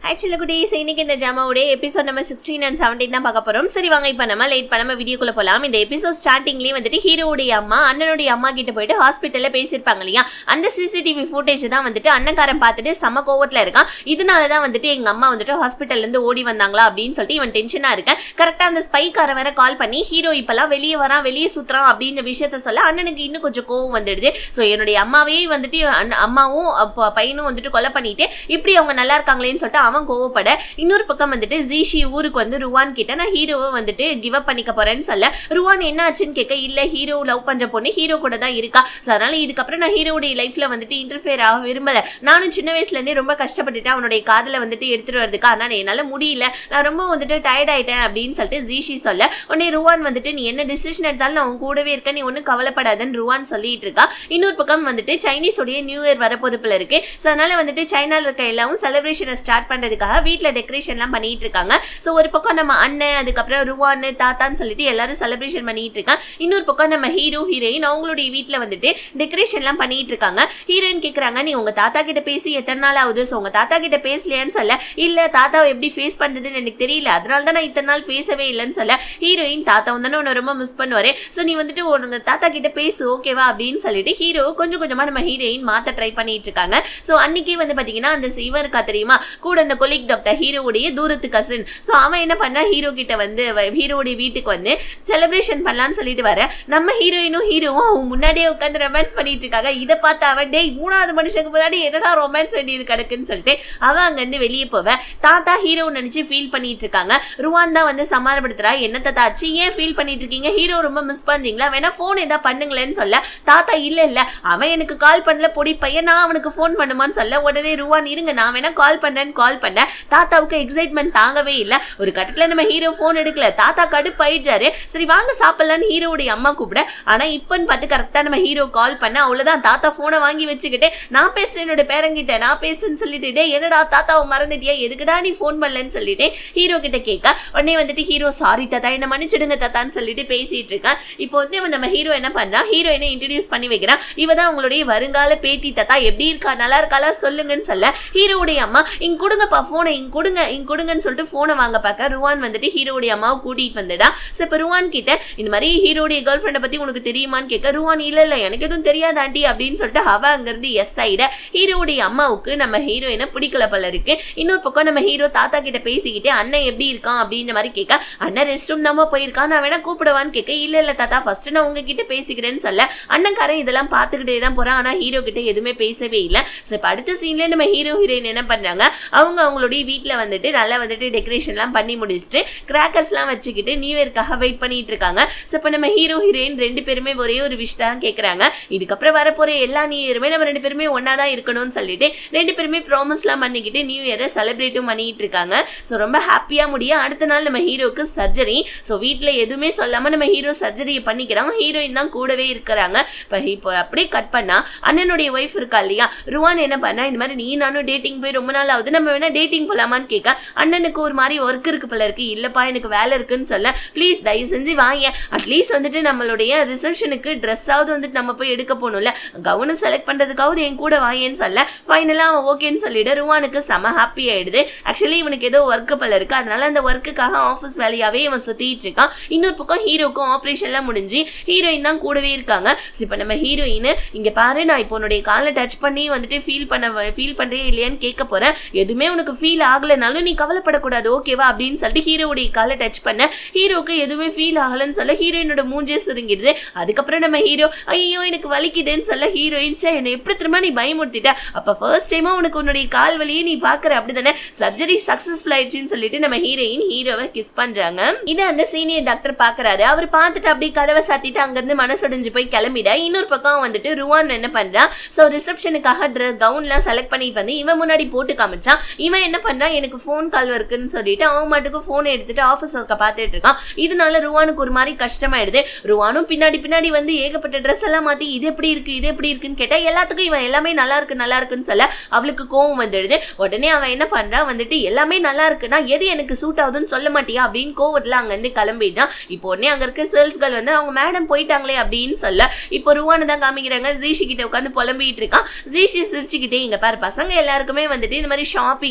actually குட்டீஸ் இன்னைக்கு இந்த ஜாமாவுடைய எபிசோட் நம்ம சிக்ஸ்டீன் அண்ட் செவன்டீன் தான் பார்க்க போறோம் சரி வாங்க இப்போ நம்ம லேட் பண்ணாம வீடியோக்குள்ள போலாம் இந்த எபிசோட் ஸ்டார்டிங்லேயே வந்துட்டு ஹீரோடைய அம்மா அண்ணனுடைய அம்மா கிட்ட போயிட்டு ஹாஸ்பிட்டல்ல பேசியிருப்பாங்க இல்லையா அந்த சிசிடிவி ஃபுட்டேஜ் தான் வந்துட்டு அண்ணக்காரன் பார்த்துட்டு செம கோவத்துல இருக்கான் இதனால தான் வந்துட்டு எங்க அம்மா வந்துட்டு ஹாஸ்பிட்டல்ல இருந்து ஓடி வந்தாங்களா அப்படின்னு சொல்லிட்டு இவன் டென்ஷனா இருக்கேன் கரெக்டா அந்த ஸ்பைக்கார வேற கால் பண்ணி ஹீரோ இப்பெல்லாம் வெளியே வரான் வெளியே சுத்துறான் அப்படின்ற விஷயத்த சொல்ல அண்ணனுக்கு இன்னும் கொஞ்சம் கோவம் வந்துடுது ஸோ என்னுடைய அம்மாவே வந்துட்டு அண்ண- அம்மாவும் அப்ப பையனும் வந்துட்டு கொலை பண்ணிட்டு இப்படி அவங்க நல்லா இருக்காங்களேன்னு சொல்லிட்டு அவன் கோவப்பட இன்னொரு பக்கம் வந்துட்டு ஜீஷி ஊருக்கு வந்து ருவான் கிட்ட நான் ஹீரோவை வந்துட்டு கிவ் அப் பண்ணிக்க போறேன்னு சொல்ல ருவான் என்ன ஆச்சுன்னு கேட்க இல்ல ஹீரோ லவ் பண்ற பொண்ணு ஹீரோ கூட தான் இருக்கா ஸோ அதனால இதுக்கப்புறம் நான் ஹீரோடைய லைஃப்ல வந்துட்டு இன்டர்ஃபியர் ஆக விரும்பல நானும் சின்ன வயசுல இருந்தே ரொம்ப கஷ்டப்பட்டுட்டேன் அவனுடைய காதலை வந்துட்டு எடுத்துட்டு வரதுக்கு ஆனால் என்னால முடியல நான் ரொம்ப வந்துட்டு டயர்ட் ஆயிட்டேன் அப்படின்னு சொல்லிட்டு ஜீஷி சொல்ல உடனே ருவான் வந்துட்டு நீ என்ன டிசிஷன் எடுத்தாலும் நான் உன் கூடவே இருக்கேன் நீ ஒன்றும் கவலைப்படாதன்னு ருவான் சொல்லிட்டு இருக்கா இன்னொரு பக்கம் வந்துட்டு சைனீஸோடைய நியூ இயர் வரப்போது போல இருக்கு ஸோ அதனால வந்துட்டு சைனால இருக்க எல்லாரும் செலிப்ரேஷனை ஸ்டார்ட் பண்றதுக்காக வீட்டில் டெக்கரேஷன்லாம் பண்ணிட்டு இருக்காங்க ஸோ ஒரு பக்கம் நம்ம அண்ணன் அதுக்கப்புறம் ருவான்னு தாத்தான்னு சொல்லிட்டு எல்லாரும் செலிப்ரேஷன் பண்ணிட்டு இருக்காங்க இன்னொரு பக்கம் நம்ம ஹீரோ ஹீரோயின் அவங்களுடைய வீட்டில் வந்துட்டு டெக்கரேஷன்லாம் பண்ணிட்டு இருக்காங்க ஹீரோயின் கேட்குறாங்க நீ உங்க தாத்தா கிட்ட பேசி எத்தனை நாள் ஆகுது ஸோ உங்க தாத்தா கிட்ட பேசலையான்னு சொல்ல இல்ல தாத்தாவை எப்படி ஃபேஸ் பண்றதுன்னு எனக்கு தெரியல அதனால தான் நான் இத்தனை நாள் பேசவே இல்லைன்னு சொல்ல ஹீரோயின் தாத்தா வந்து உன்னை ரொம்ப மிஸ் பண்ணுவாரு ஸோ நீ வந்துட்டு உங்க தாத்தா கிட்ட பேசு ஓகேவா அப்படின்னு சொல்லிட்டு ஹீரோ கொஞ்சம் கொஞ்சமா நம்ம ஹீரோயின் மாத்த ட்ரை பண்ணிட்டு இருக்காங்க ஸோ அன்னைக்கே வந்து பாத்தீங்கன்னா அந்த இவன் இருக்கா தெரியுமா கூட அந்த கொலிக் டாக்டர் ஹீரோவுடைய தூரத்து கசின் ஸோ அவன் என்ன பண்ணா ஹீரோ கிட்ட வந்து வ- ஹீரோவுடைய வீட்டுக்கு வந்து செலிப்ரேஷன் பண்ணலாம்னு சொல்லிட்டு வர நம்ம ஹீரோயினும் ஹீரோவும் அவங்க முன்னாடியே உட்காந்து ரொமான்ஸ் பண்ணிட்டு இருக்காங்க இதை பார்த்து அவன் டேய் மூணாவது மனுஷனுக்கு முன்னாடி என்னடா ரொமான்ஸ் வேண்டியது கிடக்குன்னு சொல்லிட்டு அவன் அங்கேருந்து வெளியே போவ தாத்தா ஹீரோ நினைச்சு ஃபீல் பண்ணிட்டு இருக்காங்க ருவான் தான் வந்து சமாளப்படுத்துறா என்ன தாத்தா ஆச்சு ஏன் ஃபீல் பண்ணிட்டு இருக்கீங்க ஹீரோ ரொம்ப மிஸ் பண்றீங்களா வேணா ஃபோன் ஏதா பண்ணுங்களேன்னு சொல்ல தாத்தா இல்ல இல்ல அவன் எனக்கு கால் பண்ணல பொடி பையன் நான் அவனுக்கு ஃபோன் பண்ணுமான்னு சொல்ல உடனே ருவான் இருங்க நான் வேணா கால் பண்றேன்னு கால் பண்ணேன் தாத்தாவுக்கு எக்ஸைட்மெண்ட் தாங்கவே இல்ல ஒரு கட்டத்துல நம்ம ஹீரோ ஃபோன் எடுக்கல தாத்தா கடுப்பாயிட்டாரு சரி வாங்க சாப்பிடலான்னு ஹீரோவுடைய அம்மா கூப்பிட ஆனா இப்பன்னு பார்த்து கரெக்டா நம்ம ஹீரோ கால் பண்ண அவ்வளவுதான் தாத்தா போனை வாங்கி வச்சுக்கிட்டு நான் பேசுறேன் என்னோட பேரங்கிட்ட நான் பேசுன்னு சொல்லிட்டு டேய் என்னடா தாத்தாவை மறந்துட்டியா எதுக்குடா நீ ஃபோன் பண்ணலன்னு சொல்லிட்டு ஹீரோ கிட்ட கேட்க உடனே வந்துட்டு ஹீரோ சாரி தாத்தா என்ன மன்னிச்சிடுங்க தாத்தான்னு சொல்லிட்டு பேசிட்டு இருக்கேன் இப்போ வந்து இவன் நம்ம ஹீரோ என்ன பண்றா ஹீரோயினை இன்ட்ரடியூஸ் பண்ணி வைக்கிறான் இவ தான் உங்களுடைய வருங்கால பேத்தி தாத்தா எப்படி இருக்கா நல்லா இருக்காளா சொல்லுங்கன்னு சொல்ல ஹீரோவுடைய அம்மா இங்க கொடுங்கப்பா போனை இங்க கொடுங்க இங்க கொடுங்கன்னு சொல்லிட்டு போனை வாங்க பார்க்க ருவான் வந்துட்டு ஹீரோவுடைய அம்மாவை கூட்டிட்டு வந்துடா சோ இப்போ ருவான் கிட்ட இந்த மாதிரி ஹீரோடைய கேர்ள் ஃப்ரெண்டை பத்தி உனக்கு தெரியுமான்னு கேட்க ருவான் இல்ல இல்ல எனக்கு எதுவும் தெரியாது ஆண்டி அப்படின்னு சொல்லிட்டு அவ அங்கிருந்து எஸ் ஆயிட ஹீரோவுடைய அம்மாவுக்கு நம்ம ஹீரோயினை பிடிக்கல போல இருக்கு இன்னொரு பக்கம் நம்ம ஹீரோ தாத்தா கிட்ட பேசிக்கிட்டு அண்ணன் எப்படி இருக்கான் அப்படின்ற மாதிரி கேட்க அண்ணன் ரெஸ்ட் ரூம் தான் போயிருக்கான் நான் வேணா கூப்பிடுவான்னு கேட்க இல்ல இல்ல தாத்தா ஃபர்ஸ்ட் நான் உங்ககிட்ட பேசிக்கிறேன்னு சொல்ல அண்ணன்காரன் இதெல்லாம் பார்த்துக்கிட்டே தான் போறான் ஆனா ஹீரோ கிட்ட எதுவுமே பேசவே இல்லை ஸோ இப்போ அடுத்த சீன்ல நம்ம ஹீரோ ஹீரோயின் என்ன பண்றாங்க அவங்க அவங்களுடைய வீட்ல வந்துட்டு நல்லா வந்துட்டு டெக்கரேஷன்லாம் பண்ணி முடிச்சுட்டு கிராக்கர்ஸ்லாம் வச்சுக்கிட்டு நியூ இயர்க்காக வெயிட் பண்ணிட்டு இருக்காங்க ஸோ இப்போ நம்ம ஹீரோ ஹீரோயின் ரெண்டு பேருமே ஒரே ஒரு விஷ் தான் கேட்குறாங்க இதுக்கப்புறம் வரப்போற எல்லா நியூ இயருமே நம்ம ரெண்டு பேருமே ஒன்றா தான் இருக்கணும்னு சொல்லிட்டு ரெண்டு பேருமே ப்ராமிஸ்லாம் பண்ணிக்கிட்டு நியூ இயரை செலிப்ரேட்டும் பண்ணிட்டு இருக்காங்க ஸோ ரொம்ப ஹாப்பியாக முடிய அடுத்த நாள் நம்ம ஹீரோக்கு சர்ஜரி ஸோ வீட்டில் எதுவுமே சொல்லாமல் நம்ம ஹீரோ சர்ஜரியை பண்ணிக்கிறாங்க ஹீரோயின் தான் கூடவே இருக்கிறாங்க இப்போ இப்போ அப்படியே கட் பண்ணா அண்ணனுடைய ஒய்ஃப் இருக்கா இல்லையா ருவான் என்ன பண்ணா இந்த மாதிரி நீ நானும் டேட்டிங் போய் ரொம்ப நாள் ஆகுது நம்ம வேணா டேட்டிங் போலாமான்னு கேட்க அண்ணனுக்கு ஒரு மாதிரி ஒர்க் இருக்கு போல இருக்கு இல்லப்பா எனக்கு வேலை இருக்குன்னு சொல்ல ப்ளீஸ் தயவு செஞ்சு வாங்க அட்லீஸ்ட் வந்துட்டு நம்மளுடைய ரிசப்ஷனுக்கு ட்ரெஸ்ஸாவது வந்துட்டு நம்ம போய் எடுக்க போகணும்ல கவுனை செலக்ட் பண்றதுக்காவது என் கூட வாங்கன்னு சொல்ல ஃபைனலாக ஓகேன்னு சொல்லிட்டு ருவானுக்கு செம ஹாப்பி ஆயிடுது ஆக்சுவலி இவனுக்கு ஏதோ ஒர்க்கு போல இருக்கு அதனால அந்த ஒர்க்குக்காக ஆஃபீஸ் வேலையாவே இவன் சுத்திட்டு இருக்கான் இன்னொரு பக்கம் ஹீரோக்கும் ஆப்ரேஷன்லாம் முடிஞ்சு ஹீரோயின் தான் கூடவே இருக்காங்க ஸோ இப்போ நம்ம ஹீரோயின் இங்க பாரு நான் இப்போ உன்னுடைய காலை டச் பண்ணி வந்துட்டு ஃபீல் பண்ண ஃபீல் பண்றே இல்லையான்னு கேட்க போறேன் எதுவுமே உனக்கு ஃபீல் ஆகலைனாலும் நீ கவலைப்படக்கூடாது ஓகேவா அப்படின்னு சொல்லிட்டு ஹீரோவுடைய காலை டச் பண்ண ஹீரோக்கு எதுவுமே ஃபீல் ஆகலைன்னு சொல்ல ஹீரோயினோட மூஞ்சே சுருங்கிடுது அதுக்கப்புறம் நம்ம ஹீரோ ஐயோ எனக்கு வலிக்குதுன்னு சொல்ல ஹீரோயின் சே என்னை எப்படி திரும்ப நீ பயமுறுத்திட்ட அப்ப ஃபர்ஸ்ட் டைமா உனக்கு உன்னுடைய கால் வலியே நீ பாக்குற அப்படிதானே சர்ஜரி சக்சஸ்ஃபுல் ஆயிடுச்சுன்னு சொல்லிட்டு நம்ம ஹீரோயின் ஹீரோவை கிஸ் பண்றாங்க இதை அந்த சீனியர் டாக்டர் பாக்குறாரு அவர் பார்த்துட்டு அப்படியே கதவை சாத்திட்டு அங்கிருந்து மனசடைஞ்சு போய் கிளம்பிட இன்னொரு பக்கம் வந்துட்டு ருவான் என்ன பண்றான் ஸோ ரிசப்ஷனுக்காக கவுன்லாம் செலக்ட் பண்ணிட்டு வந்து இவன் முன்னாடி போட்டு காமிச்சான் இவன் என்ன பண்றான் எனக்கு ஃபோன் கால் இருக்குன்னு சொல்லிட்டு அவன் மட்டுக்கு ஃபோனை எடுத்துட்டு ஆஃபீஸ் ஒர்க்கை பார்த்துட்டு இருக்கான் இதனால ருவானுக்கு ஒரு மாதிரி கஷ்டமாயிடுது ருவானும் பின்னாடி பின்னாடி வந்து ஏகப்பட்ட ட்ரெஸ் எல்லாம் மாத்தி இது எப்படி இருக்கு இது எப்படி இருக்குன்னு கேட்டா எல்லாத்துக்கும் இவன் எல்லாமே நல்லா இருக்கு நல்லா இருக்குன்னு சொல்ல அவளுக்கு கோவம் வந்துடுது உடனே அவன் என்ன பண்றான் வந்துட்டு எல்லாமே நல்லா இருக்குன்னா எது எனக்கு சூட் ஆகுதுன்னு சொல்ல மாட்டியா அப்படின்னு கோவத்துல அங்க இருந்து கிளம்பிட்டான் இப்போ உடனே அங்க இருக்க சேல்ஸ் கேர்ள் வந்து அவங்க மேடம் போயிட்டாங்களே அப்படின்னு சொல்ல இப்போ ருவானு தான் காமிக்கிறாங்க ஜீஷி கிட்ட உட்காந்து புலம்பிட்டு இருக்கான் ஜீஷி சிரிச்சுக்கிட்டே இங்க பாரு பசங்க எல்லாருக்குமே வந்துட்டு இந்த மாதிரி ஷாப்பிங்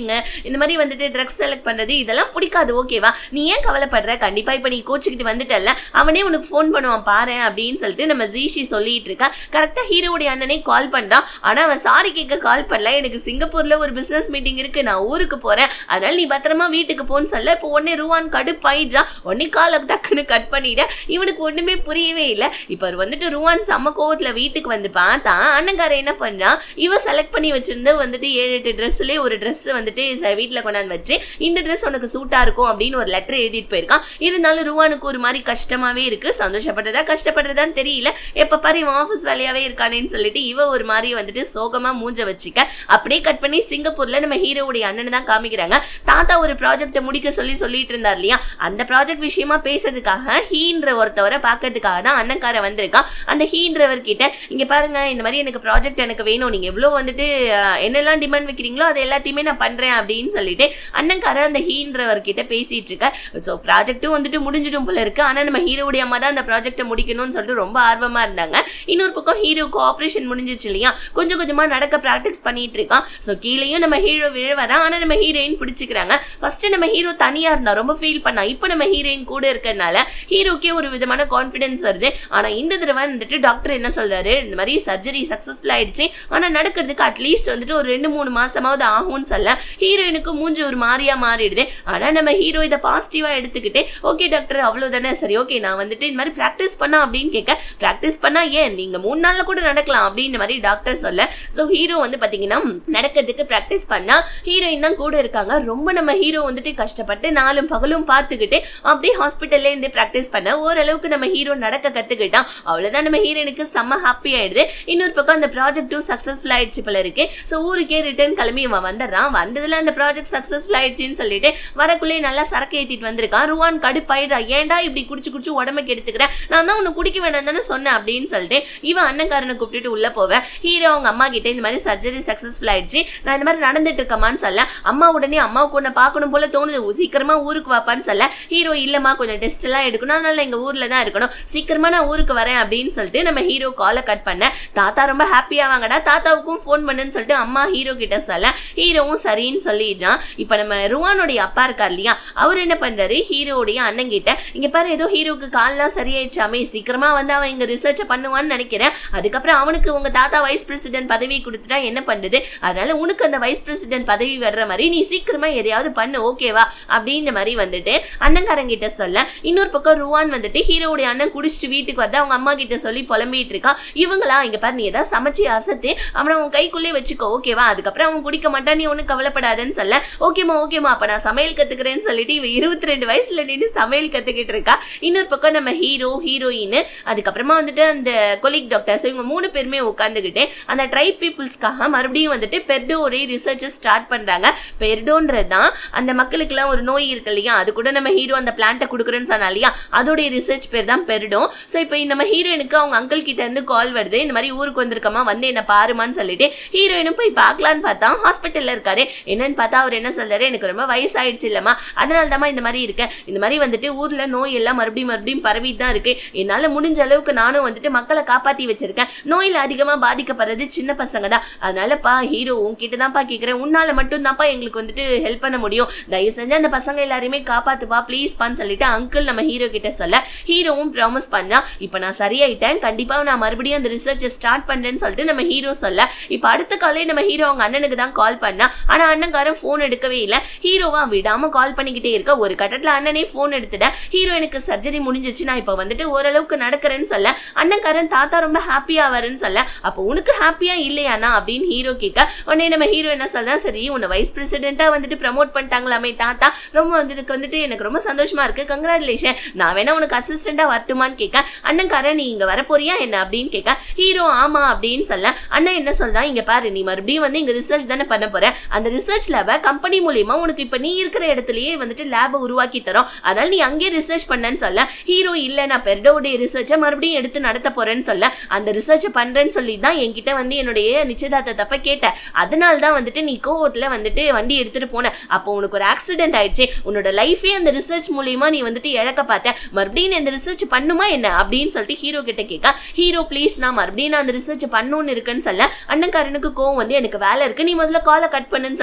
கோச்சிங் இந்த மாதிரி வந்துட்டு ட்ரக்ஸ் செலக்ட் பண்றது இதெல்லாம் பிடிக்காது ஓகேவா நீ ஏன் கவலைப்படுற கண்டிப்பா இப்ப நீ கோச்சுக்கிட்டு வந்துட்டல்ல அவனே உனக்கு ஃபோன் பண்ணுவான் பாரு அப்படின்னு சொல்லிட்டு நம்ம ஜீஷி சொல்லிட்டு இருக்கா கரெக்டா ஹீரோடைய அண்ணனே கால் பண்றான் ஆனா அவன் சாரி கேட்க கால் பண்ணல எனக்கு சிங்கப்பூர்ல ஒரு பிசினஸ் மீட்டிங் இருக்கு நான் ஊருக்கு போறேன் அதனால நீ பத்திரமா வீட்டுக்கு போன்னு சொல்ல இப்போ உடனே ரூவான் கடுப்பாயிடுறான் உடனே காலை டக்குன்னு கட் பண்ணிட இவனுக்கு ஒண்ணுமே புரியவே இல்லை இப்போ அவர் வந்துட்டு ரூவான் செம்ம கோவத்துல வீட்டுக்கு வந்து பார்த்தா அண்ணங்காரன் என்ன பண்றான் இவன் செலக்ட் பண்ணி வச்சிருந்த வந்துட்டு ஏழு எட்டு ட்ரெஸ்லயே ஒரு ட்ரெஸ் வந்துட்டு ச- வீட்ல கொண்டாந்து வச்சு இந்த ட்ரெஸ் உனக்கு சூட்டா இருக்கும் அப்படின்னு ஒரு லெட்டர் எழுதிட்டு போயிருக்கான் இருந்தாலும் ரூவானுக்கு ஒரு மாதிரி கஷ்டமாவே இருக்கு சந்தோஷப்படுறதா கஷ்டப்படுறதான்னு தெரியல எப்ப பாரு இவன் ஆஃபீஸ் வேலையாவே இருக்கானேன்னு சொல்லிட்டு இவ ஒரு மாதிரி வந்துட்டு சோகமா மூஞ்ச வச்சுக்க அப்படியே கட் பண்ணி சிங்கப்பூர்ல நம்ம ஹீரோவுடைய அண்ணனை தான் காமிக்கிறாங்க தாத்தா ஒரு ப்ராஜெக்ட்டை முடிக்க சொல்லி சொல்லிட்டு இருந்தார் இல்லையா அந்த ப்ராஜெக்ட் விஷயமா பேசுறதுக்காக ஹீன்ற ஒருத்தவரை பார்க்கறதுக்காக தான் அண்ணன்காரன் வந்திருக்கான் அந்த ஹீன்றவர் கிட்ட இங்க பாருங்க இந்த மாதிரி எனக்கு ப்ராஜெக்ட் எனக்கு வேணும் நீங்க எவ்வளவு வந்துட்டு அஹ், என்னெல்லாம் டிமாண்ட் வைக்கிறீங்களோ அது எல்லாத்தையுமே நான் பண்றேன் அப்படின்னு சொல்லிட்டு அண்ணன்காரன் அந்த ஹீன்றவர் கிட்ட பேசிட்டு இருக்க ஸோ ப்ராஜெக்ட்டும் வந்துட்டு முடிஞ்சிடும் போல இருக்கு ஆனா நம்ம ஹீரோவுடைய அம்மா தான் அந்த ப்ராஜெக்ட்டை முடிக்கணும்னு சொல்லிட்டு ரொம்ப ஆர்வமா இருந்தாங்க இன்னொரு பக்கம் ஹீரோக்கு ஆப்ரேஷன் முடிஞ்சிச்சு இல்லையா கொஞ்சம் கொஞ்சமா நடக்க ப்ராக்டிஸ் பண்ணிட்டு இருக்கான் ஸோ கீழேயும் நம்ம ஹீரோ விழுவதான் ஆனா நம்ம ஹீரோயின் பிடிச்சிக்கிறாங்க ஃபர்ஸ்ட் நம்ம ஹீரோ தனியா இருந்தா ரொம்ப ஃபீல் பண்ணா இப்போ நம்ம ஹீரோயின் கூட இருக்கறனால ஹீரோக்கே ஒரு விதமான கான்ஃபிடன்ஸ் வருது ஆனா இந்த தடவை வந்துட்டு டாக்டர் என்ன சொல்றாரு இந்த மாதிரி சர்ஜரி சக்சஸ்ஃபுல் ஆயிடுச்சு ஆனா நடக்கிறதுக்கு அட்லீஸ்ட் வந்துட்டு ஒரு ரெண்டு மூணு மாசமாவது ஆகும்னு சொல்ல ஹீரோயினுக்கு மூஞ்சி ஒரு மாதிரியா மாறிடுது ஆனா நம்ம ஹீரோ இதை பாசிட்டிவா எடுத்துக்கிட்டு ஓகே டாக்டர் அவ்வளவுதானே சரி ஓகே நான் வந்துட்டு இந்த மாதிரி ப்ராக்டிஸ் பண்ணா அப்படின்னு கேட்க ப்ராக்டிஸ் பண்ணா ஏன் நீங்க மூணு நாள்ல கூட நடக்கலாம் அப்படின்ற மாதிரி டாக்டர் சொல்ல ஸோ ஹீரோ வந்து பாத்தீங்கன்னா நடக்கிறதுக்கு ப்ராக்டிஸ் பண்ணா ஹீரோயின் தான் கூட இருக்காங்க ரொம்ப நம்ம ஹீரோ வந்துட்டு கஷ்டப்பட்டு நாளும் பகலும் பார்த்துக்கிட்டு அப்படியே ஹாஸ்பிட்டல்ல இருந்து ப்ராக்டிஸ் பண்ண ஓரளவுக்கு நம்ம ஹீரோ நடக்க கத்துக்கிட்டான் அவ்வளவுதான் நம்ம ஹீரோனுக்கு செம்ம ஹாப்பி ஆயிடுது இன்னொரு பக்கம் அந்த ப்ராஜெக்ட்டும் சக்சஸ்ஃபுல் ஆயிடுச்சு போல இருக்கு ஸோ ஊருக்கே ரிட்டர்ன் கிளம்பி இவன் வந்துடுறான் வந்ததுல அந்த ப்ராஜெக்ட் சக்சஸ்ஃபுல் ஆயிடுச்சுன்னு சொல்லிட்டு வரக்குள்ளே நல்லா சரக்கு ஏத்திட்டு வந்திருக்கான் ருவான் கடுப்பாயிடுறா ஏன்டா இப்படி குடிச்சு குடிச்சு உடம்புக்கு எடுத்துக்கிறேன் நான் தான் உன்னை குடிக்க வேணாம் தானே சொன்னேன் அப்படின்னு சொல்லிட்டு இவன் அண்ணன்காரனை கூப்பிட்டுட்டு உள்ள போவேன் ஹீரோ அவங்க அம்மா கிட்ட இந்த மாதிரி சர்ஜரி சக்சஸ்ஃபுல் ஆயிடுச்சு நான் இந்த மாதிரி நடந்துட்டு இருக்கமான்னு சொல்ல அம்மா உடனே அம்மாவுக்கு உன்னை பார்க்கணும் போல தோணுது உ, சீக்கிரமா ஊருக்கு வாப்பான்னு சொல்ல ஹீரோ இல்லம்மா கொஞ்சம் டெஸ்ட் எல்லாம் எடுக்கணும் அதனால எங்க ஊர்ல தான் இருக்கணும் சீக்கிரமா நான் ஊருக்கு வரேன் அப்படின்னு சொல்லிட்டு நம்ம ஹீரோ காலை கட் பண்ண தாத்தா ரொம்ப ஹாப்பியா வாங்கடா தாத்தாவுக்கும் ஃபோன் பண்ணுன்னு சொல்லிட்டு அம்மா ஹீரோ கிட்ட சொல்ல ஹீரோவும் சரின்னு சொல்லிடுறான் இப்ப நம்ம ருவானுடைய அப்பா இருக்கார் இல்லையா அவர் என்ன பண்றாரு ஹீரோடைய அண்ணன் கிட்ட இங்க பாரு ஏதோ ஹீரோக்கு கால்லாம் சரியாயிடுச்சாமே சீக்கிரமா வந்து அவன் இங்க ரிசர்ச் பண்ணுவான்னு நினைக்கிறேன் அதுக்கப்புறம் அவனுக்கு உங்க தாத்தா வைஸ் பிரசிடென்ட் பதவி கொடுத்துட்டா என்ன பண்ணுது அதனால உனக்கு அந்த வைஸ் பிரசிடென்ட் பதவி வர்ற மாதிரி நீ சீக்கிரமா எதையாவது பண்ணு ஓகேவா அப்படின்ற மாதிரி வந்துட்டு அண்ணங்காரன் கிட்ட சொல்ல இன்னொரு பக்கம் ருவான் வந்துட்டு ஹீரோவுடைய அண்ணன் குடிச்சிட்டு வீட்டுக்கு வந்து அவங்க அம்மா கிட்ட சொல்லி புலம்பிட்டு இருக்கான் இவங்களா இங்க பாரு நீ ஏதாவது சமைச்சு அசத்து அவனை உன் கைக்குள்ளே வச்சுக்கோ ஓகேவா அதுக்கப்புறம் அவன் குடிக்க மாட்டான் நீ ஒன்றும் கவலைப்படாதன்னு சொல்ல ஓகேமா ஓகேமா அப்ப நான் சமையல் கத்துக்கிறேன்னு சொல்லிட்டு இவ இருபத்தி ரெண்டு வயசுல நின்று சமையல் கத்துக்கிட்டு இருக்கா இன்னொரு பக்கம் நம்ம ஹீரோ ஹீரோயின் அதுக்கப்புறமா வந்துட்டு அந்த கொலிக் டாக்டர்ஸ் இவங்க மூணு பேருமே உட்காந்துக்கிட்டு அந்த ட்ரைப் பீப்புள்ஸ்க்காக மறுபடியும் வந்துட்டு பெர்டோரே ரிசர்ச் ஸ்டார்ட் பண்றாங்க பெர்டோன்றது தான் அந்த மக்களுக்கெல்லாம் ஒரு நோய் இருக்கு இல்லையா அது கூட நம்ம ஹீரோ அந்த பிளான்ட்டை கொடுக்குறேன்னு சொன்னா இல்லையா அதோடைய ரிசர்ச் பேர் தான் பெர்டோ ஸோ இப்போ நம்ம ஹீரோயினுக்கு அவங்க அங்கிள் கிட்ட இருந்து கால் வருது இந்த மாதிரி ஊருக்கு வந்திருக்கமா வந்து என்ன பாருமான்னு சொல்லிட்டு ஹீரோயினும் போய் பார்க்கலான்னு பார்த்தா ஹாஸ்பிட்டல்ல இருக்காரு என்னன்னு பார்த்தா அவர் என்ன சொல்றாரு எனக்கு ரொம்ப வயசாயிடுச்சு இல்லம்மா அதனால தான் இந்த மாதிரி இருக்கேன் இந்த மாதிரி வந்துட்டு ஊர்ல நோய் எல்லாம் மறுபடியும் மறுபடியும் பரவிட்டு தான் இருக்கு என்னால முடிஞ்ச அளவுக்கு நானும் வந்துட்டு மக்களை காப்பாத்தி வச்சிருக்கேன் நோயில அதிகமா பாதிக்கப்படுறது சின்ன பசங்க தான் அதனாலப்பா ஹீரோ உன்கிட்ட தான்ப்பா கேட்கிறேன் உன்னால மட்டும் தான்ப்பா எங்களுக்கு வந்துட்டு ஹெல்ப் பண்ண முடியும் தயவு செஞ்சு அந்த பசங்க எல்லாரையுமே காப்பாத்துப்பா ப்ளீஸ்பான்னு சொல்லிட்டு அங்கிள் நம்ம ஹீரோ கிட்ட சொல்ல ஹீரோவும் ப்ராமிஸ் பண்ணா இப்போ நான் சரியாயிட்டேன் கண்டிப்பா நான் மறுபடியும் அந்த ரிசர்ச்சை ஸ்டார்ட் பண்றேன்னு சொல்லிட்டு நம்ம ஹீரோ சொல்ல இப்போ அடுத்த காலே நம்ம ஹீரோ அவங்க அண்ணனுக்கு தான் கால் பண்ணா ஆனா அண்ணன்காரன் ஃபோன் எடுக்கவே இல்லை ஹீரோவா விடாம கால் பண்ணிக்கிட்டே இருக்க ஒரு கட்டத்துல அண்ணனே ஃபோன் எடுத்துட்டேன் ஹீரோ எனக்கு சர்ஜரி முடிஞ்சிச்சு நான் இப்போ வந்துட்டு ஓரளவுக்கு நடக்கிறேன்னு சொல்ல அண்ணன்காரன் தாத்தா ரொம்ப ஹாப்பியா வரேன்னு சொல்ல அப்போ உனக்கு ஹாப்பியா இல்லையாண்ணா அப்படின்னு ஹீரோ கேட்க உடனே நம்ம ஹீரோ என்ன சொல்றா சரி உன்னை வைஸ் பிரசிடென்ட்டா வந்துட்டு ப்ரமோட் பண்ணிட்டாங்களாமே தாத்தா ரொம்ப வந்துட்டு வந்துட்டு எனக்கு ரொம்ப சந்தோஷமா இருக்கு கங்க்ராச்சுலேஷன் நான் வேணா உனக்கு அசிஸ்டண்டா வரட்டுமான்னு கேட்க அண்ணன்காரன் நீ இங்க வரப்போறியா என்ன அப்படின்னு கேட்க ஹீரோ ஆமா அப்படின்னு சொல்ல அண்ணன் என்ன சொல்றான் இங்க பாரு நீ மறுபடியும் வந்து இங்க ரிசர்ச் தானே பண்ண போற அந்த ரிசர்ச் லேப கம்பெனி மூலியமா உனக்கு இப்ப நீ இருக்கிற இடத்துலயே வந்துட்டு லேபை உருவாக்கி தரோம் அதனால நீ அங்கேயே ரிசர்ச் பண்ணேன்னு சொல்ல ஹீரோ இல்ல நான் பெர்டோடைய ரிசர்ச்சை மறுபடியும் எடுத்து நடத்த போறேன்னு சொல்ல அந்த ரிசர்ச்சை பண்றேன்னு சொல்லி தான் என்கிட்ட வந்து என்னுடைய நிச்சயதார்த்தத்தப்ப கேட்ட அதனால தான் வந்துட்டு நீ கோவத்துல வந்துட்டு வண்டி எடுத்துட்டு போன அப்போ உனக்கு ஒரு ஆக்சிடென்ட் ஆயிடுச்சு உன்னோட லைஃபே அந்த ரிசர்ச் மூலியமா நீ வந்துட்டு இழக்க பார்த்த மறுபடியும் நீ அந்த ரிசர்ச் பண்ணுமா என்ன அப்படின்னு சொல்லிட்டு ஹீரோ கிட்ட கேட்க ஹீரோ ப்ளீஸ் நான் மறுபடியும் நான் அந்த ரிசர்ச் பண்ணணும்னு இருக்கேன்னு சொல்ல அண்ணன்காரனுக்கு கோவம் வந்து எனக்கு வேலை இருக்கு நீ முதல்ல காலை கட் பண்ணுன்னு சொல்லிட்டு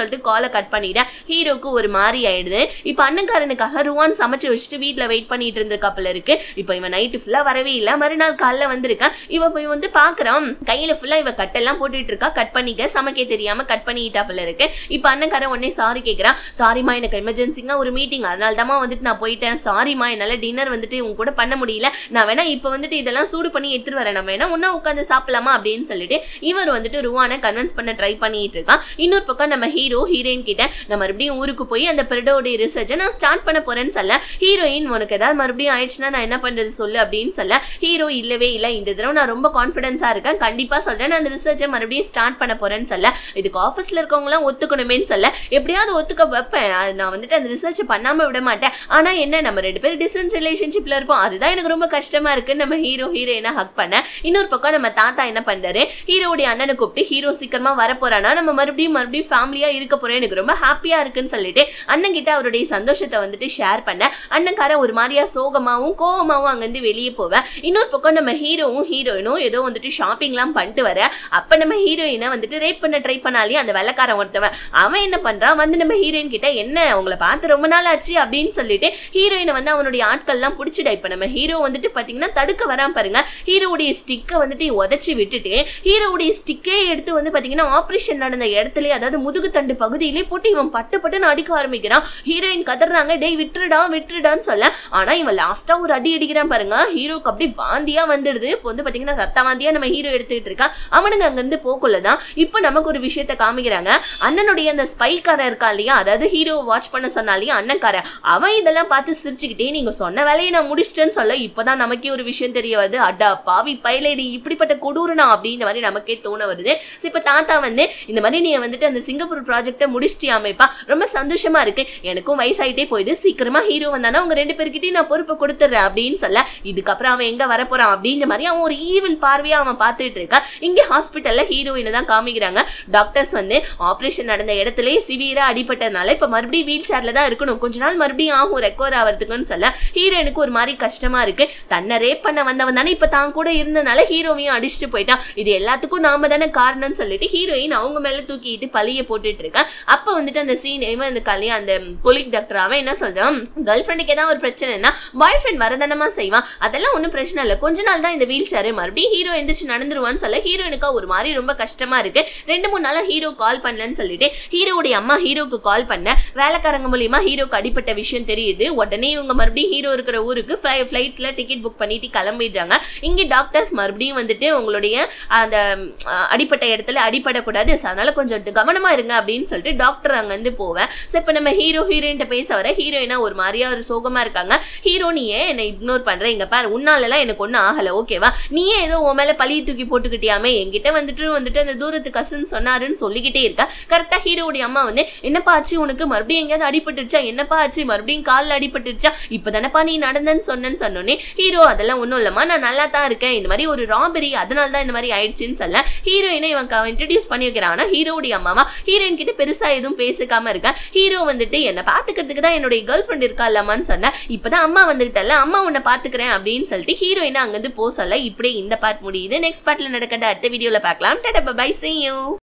சொல்லிட்டு காலை கட் பண்ணிட்டேன் ஹீரோக்கு ஒரு மாதிரி ஆயிடுது இப்போ அண்ணன்காரனுக்காக ருவான் சமைச்சு வச்சுட்டு வீட்ல வெயிட் பண்ணிட்டு இருந்திருக்காப்புல இருக்கு இப்போ இவன் நைட்டு ஃபுல்லா வரவே இல்லை மறுநாள் காலைல வந்திருக்கான் இவ போய் வந்து பாக்குறான் கையில ஃபுல்லா இவ கட்டெல்லாம் போட்டுட்டு இருக்கா கட் பண்ணிக்க சமைக்க தெரியாம கட் பண்ணிட்டாப்புல இருக்கு இப்போ அண்ணன்காரன் உடனே சாரி கேக்குறான் சாரிமா எனக்கு எமர்ஜென்சிங்க ஒரு மீட்டிங் அதனால தான் வந்துட்டு நான் போயிட்டேன் சாரிமா என்னால டின்னர் வந்துட்டு உங்க கூட பண்ண முடியல நான் வேணா இப்போ வந்துட்டு இதெல்லாம் சூடு பண்ணி எடுத்துட்டு வரேன் நம்ம வேணா ஒன்னா உட்காந்து சாப்பிடலாமா அப்படின்னு சொல்லிட்டு இவர் வந்துட்டு ருவானை கன்வின்ஸ் பண்ண ட்ரை பண்ணிட்டு இருக்கான் இன்னொரு பக்கம் நம்ம ஹீரோ ஹீரோயின் கிட்ட நான் மறுபடியும் ஊருக்கு போய் அந்த பிரெடோடைய ரிசர்ச்சை நான் ஸ்டார்ட் பண்ண போறேன்னு சொல்ல ஹீரோயின் உனக்கு ஏதாவது மறுபடியும் ஆயிடுச்சுன்னா நான் என்ன பண்றது சொல்லு அப்படின்னு சொல்ல ஹீரோ இல்லவே இல்லை இந்த தடவை நான் ரொம்ப கான்ஃபிடன்ஸா இருக்கேன் கண்டிப்பா சொல்றேன் நான் அந்த ரிசர்ச்சை மறுபடியும் ஸ்டார்ட் பண்ண போறேன்னு சொல்ல இதுக்கு ஆஃபீஸ்ல இருக்கவங்களாம் ஒத்துக்கணுமேன்னு சொல்ல எப்படியாவது ஒத்துக்க வைப்பேன் அது நான் வந்துட்டு அந்த ரிசர்ச் பண்ணாம விட மாட்டேன் ஆனா என்ன நம்ம ரெண்டு பேரும் டிஸ்டன்ஸ் ரிலேஷன்ஷிப்ல இருப்போம் அதுதான் எனக்கு ரொம்ப கஷ்டமா இருக்கு நம்ம ஹீரோ ஹீரோயினா ஹக் பண்ண இன்னொரு பக்கம் நம்ம தாத்தா என்ன பண்றாரு ஹீரோடைய அண்ணனை கூப்பிட்டு ஹீரோ சீக்கிரமா வர போறானா நம்ம மறுபடியும் மறுபடியும் ஃபேமிலியா இருக்க போறோம் எனக்கு ரொம்ப ஹாப்பியா இருக்குன்னு சொல்லிட்டு அண்ணன் கிட்ட அவருடைய சந்தோஷத்தை வந்துட்டு ஷேர் பண்ண அண்ணன்காரன் ஒரு மாதிரியா சோகமாவும் கோவமாவும் அங்கிருந்து வெளியே போவேன் இன்னொரு பக்கம் நம்ம ஹீரோவும் ஹீரோயினும் ஏதோ வந்துட்டு ஷாப்பிங்லாம் பண்ணிட்டு வர அப்ப நம்ம ஹீரோயினை வந்துட்டு ரேப் பண்ண ட்ரை பண்ணாலே அந்த வெள்ளக்காரன் ஒருத்தவன் அவன் என்ன பண்றான் வந்து நம்ம ஹீரோயின் கிட்ட என்ன உங்களை பார்த்து ரொம்ப நாள் ஆச்சு அப்படின்னு சொல்லிட்டு ஹீரோயினை வந்து அவனுடைய ஆட்கள்லாம் பிடிச்சிட இப்ப நம்ம ஹீரோ வந்துட்டு பாத்தீங்கன்னா தடுக்க வராம பாருங்க ஹீரோவுடைய ஸ்டிக்கை வந்துட்டு உதச்சி விட்டுட்டு ஹீரோவுடைய ஸ்டிக்கே எடுத்து வந்து பாத்தீங்கன்னா ஆபரேஷன் நடந்த இடத்துல அதாவது முதுகு தண்டு பகுதியிலே போட்டு இவன் பட்டு பட்டுன்னு அடிக்க ஆரம்பிக்கிறான் ஹீரோயின் கதறாங்க டேய் விட்டுருடா விட்டுருடான்னு சொல்ல ஆனா இவன் லாஸ்டா ஒரு அடி அடிக்கிறான் பாருங்க ஹீரோக்கு அப்படி வாந்தியா வந்துடுது இப்போ வந்து பாத்தீங்கன்னா ரத்த வாந்தியா நம்ம ஹீரோ எடுத்துக்கிட்டு இருக்கான் அவனுங்க அங்கிருந்து போக்குள்ளதான் இப்போ நமக்கு ஒரு விஷயத்த காமிக்கிறாங்க அண்ணனுடைய அந்த ஸ்பைக்காரன் இருக்கான் இல்லையா அதாவது ஹீரோ வாட்ச் பண்ண சொன்னா இல்லையா அண்ணன்காரன் அவன் இதெல்லாம் பார்த்து சிரிச்சுக்கிட்டே நீங்க சொன்ன வேலையை நான் முடிச்சிட்டேன்னு சொல்ல இப்பதான் நமக்கே ஒரு விஷயம் தெரிய வருது அடா பாவி பைலேடி இப்படிப்பட்ட கொடூரனா அப்படின்ற மாதிரி நமக்கே தோண வருது So, இப்ப தாத்தா வந்து இந்த மாதிரி நீ வந்துட்டு அந்த சிங்கப்பூர் ப்ராஜெக்டை முடிச்சிட்டியாமேப்பா ரொம்ப சந்தோஷமா இருக்கு எனக்கும் வயசாயிட்டே போயிது சீக்கிரமா ஹீரோ வந்தானா உங்க ரெண்டு பேர்கிட்டயும் நான் பொறுப்பை கொடுத்துட்றேன் அப்படின்னு சொல்ல இதுக்கப்புறம் அவன் எங்க வரப்போறான் அப்படின்ற மாதிரி அவன் ஒரு ஈவில் பார்வையா அவன் பார்த்துட்டு இருக்கான் இங்க ஹாஸ்பிட்டல்ல ஹீரோயினை தான் காமிக்கிறாங்க டாக்டர்ஸ் வந்து ஆபரேஷன் நடந்த இடத்துலயே சிவியரா அடிபட்டதுனால இப்ப மறுபடியும் வீல் சேர்ல தான் இருக்கணும் கொஞ்ச நாள் மறுபடியும் ஆகும் ரெக்கவர் ஆகிறதுக்குன்னு சொல்ல ஹீரோயினுக்கு ஒரு மாதிரி கஷ்டமா இருக்கு தன்னை ரேப் பண்ண வந்தவன் தானே இப்ப தான் கூட இருந்தனால ஹீரோவையும் அடிச்சுட்டு போயிட்டான் இது எல்லாத்துக்கும் நாம தானே காரணம்னு சொல்லிட்டு ஹீரோயின் அவங்க மேல தூக்கிட்டு பழிய போட்டுட்டு இருக்கான் அப்ப வந்துட்டு அந்த சீன் இவன் அந்த கல்யாணம் அந்த கொலிக் டாக்டர் அவன் என்ன சொல்றான் கேர்ள் ஃப்ரெண்டுக்கு ஏதாவது ஒரு பிரச்சனைனா பாய் ஃப்ரெண்ட் வரதானமா செய்வான் அதெல்லாம் ஒன்றும் பிரச்சனை இல்லை கொஞ்ச நாள் தான் இந்த வீல் சேரு மறுபடியும் ஹீரோ எந்திரிச்சு நடந்துருவான்னு சொல்ல ஹீரோயினுக்கு ஒரு மாதிரி ரொம்ப கஷ்டமா இருக்கு ரெண்டு மூணு நாளா ஹீரோ கால் பண்ணலன்னு சொல்லிட்டு ஹீரோவுடைய அம்மா ஹீரோக்கு கால் பண்ண வேலைக்காரங்க மூலியமா ஹீரோக்கு அடிப்பட்ட விஷயம் தெரியுது உடனே இவங்க மறுபடியும் ஹீரோ இருக்கிற ஊருக்கு ஃபிளைட்ல டிக்கெட் புக் பண்ணிட்டு கிளம்பிடுறாங்க இங்க டாக்டர்ஸ் மறுபடியும் வந்துட்டு உங்களுடைய அந்த அஹ், அடிப்பட்ட இடத்துல அடிபடக்கூடாது So, அதனால கொஞ்சம் கவனமா இருங்க அப்படின்னு சொல்லிட்டு டாக்டர் அங்க இருந்து போவேன் ஸோ இப்போ நம்ம ஹீரோ ஹீரோயின்ட்ட பேச வர ஹீரோயினா ஒரு மாதிரியா ஒரு சோகமா இருக்காங்க ஹீரோ நீ ஏன் என்னை இக்னோர் பண்ற இங்க பாரு உன்னாலலாம் எனக்கு ஒன்றும் ஆகல ஓகேவா நீயே ஏதோ உன் மேல பழி தூக்கி போட்டுக்கிட்டியாமே என்கிட்ட வந்துட்டு வந்துட்டு அந்த தூரத்து கசன் சொன்னாருன்னு சொல்லிக்கிட்டே இருக்கா கரெக்டா ஹீரோவுடைய அம்மா வந்து என்னப்பா ஆச்சு உனக்கு மறுபடியும் எங்கேயாவது அடிபட்டுருச்சா என்னப்பா ஆச்சு மறுபடியும் காலில் அடிபட்டுருச்சா இப்பதானப்பா நீ நடந்தன்னு சொன்னேன்னு சொன்னோன்னே ஹீரோ அதெல்லாம் ஒன்றும் இல்லம்மா நான் நல்லா தான் இருக்கேன் இந்த மாதிரி ஒரு ராபரி அதனால தான் இந்த மாதிரி ஆயிடுச்சுன்னு சொல்ல ஹீரோயினை இவன் இன்ட்ரடியூஸ் பண்ணி வைக்கிறான் ஆனா ஹீரோவுடைய அம்மாவா ஹீரோயின் கிட்ட பெருசா எதுவும் பேசிக்காம இருக்கா ஹீரோ வந்துட்டு என்னை பாத்துக்கிறதுக்கு தான் என்னுடைய கேர்ள் ஃப்ரெண்ட் இருக்கா இல்லாமான்னு சொன்ன இப்பதான் அம்மா வந்துகிட்டல அம்மா உன்னை பாத்துக்கிறேன் அப்படின்னு சொல்லிட்டு ஹீரோயினை அங்கிருந்து போ சொல்ல இப்படியே இந்த பார்ட் முடியுது நெக்ஸ்ட் பார்ட்ல நடக்கிறத அடுத்த வீடியோல பார்க்கலாம் டாடா பை see you